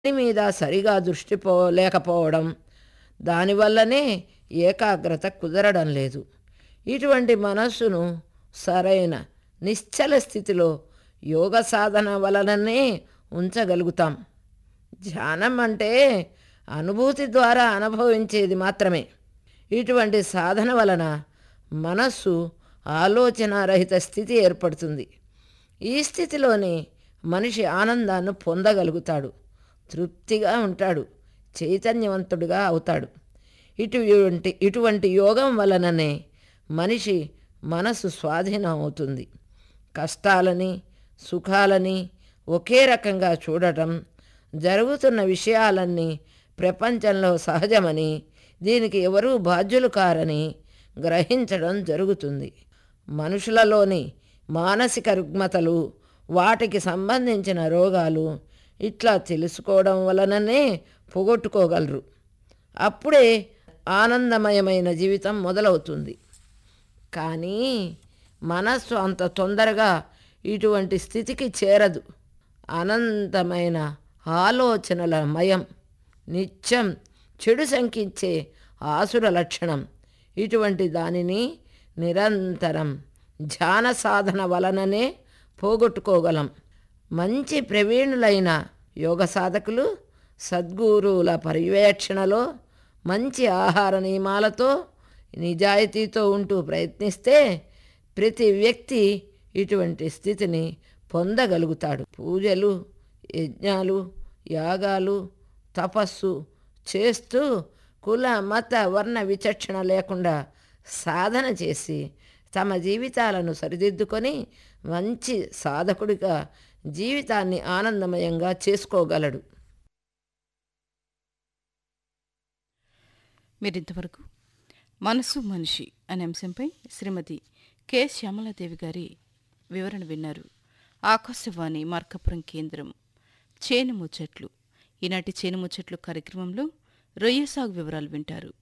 దేని మీద సరిగా దృష్టి పో లేకపోవడం దానివల్లనే ఏకాగ్రత కుదరడం లేదు ఇటువంటి మనస్సును సరైన నిశ్చల స్థితిలో యోగ సాధన వలననే ఉంచగలుగుతాం ధ్యానం అంటే అనుభూతి ద్వారా అనుభవించేది మాత్రమే ఇటువంటి సాధన వలన మనస్సు ఆలోచనారహిత స్థితి ఏర్పడుతుంది ఈ స్థితిలోనే మనిషి ఆనందాన్ని పొందగలుగుతాడు తృప్తిగా ఉంటాడు చైతన్యవంతుడిగా అవుతాడు ఇటువంటి ఇటువంటి యోగం వలననే మనిషి మనసు స్వాధీనం అవుతుంది కష్టాలని సుఖాలని ఒకే రకంగా చూడటం జరుగుతున్న విషయాలన్నీ ప్రపంచంలో సహజమని దీనికి ఎవరూ బాధ్యులు కారని గ్రహించడం జరుగుతుంది మనుషులలోని మానసిక రుగ్మతలు వాటికి సంబంధించిన రోగాలు ఇట్లా తెలుసుకోవడం వలననే పోగొట్టుకోగలరు అప్పుడే ఆనందమయమైన జీవితం మొదలవుతుంది కానీ మనస్సు అంత తొందరగా ఇటువంటి స్థితికి చేరదు అనంతమైన ఆలోచనల మయం నిత్యం చెడు శంకించే ఆసుర లక్షణం ఇటువంటి దానిని నిరంతరం ధ్యాన సాధన వలననే పోగొట్టుకోగలం మంచి ప్రవీణులైన యోగ సాధకులు సద్గురువుల పర్యవేక్షణలో మంచి ఆహార నియమాలతో నిజాయితీతో ఉంటూ ప్రయత్నిస్తే ప్రతి వ్యక్తి ఇటువంటి స్థితిని పొందగలుగుతాడు పూజలు యజ్ఞాలు యాగాలు తపస్సు చేస్తూ కుల మత వర్ణ విచక్షణ లేకుండా సాధన చేసి తమ జీవితాలను సరిదిద్దుకొని మంచి సాధకుడిగా జీవితాన్ని ఆనందమయంగా చేసుకోగలడు మీరింతవరకు మనసు మనిషి అనే అంశంపై శ్రీమతి కె శ్యామలాదేవి గారి వివరణ విన్నారు ఆకాశవాణి మార్కపురం కేంద్రం చేను ముచ్చట్లు ఈనాటి చేను ముచ్చట్లు కార్యక్రమంలో రొయ్య సాగు వివరాలు వింటారు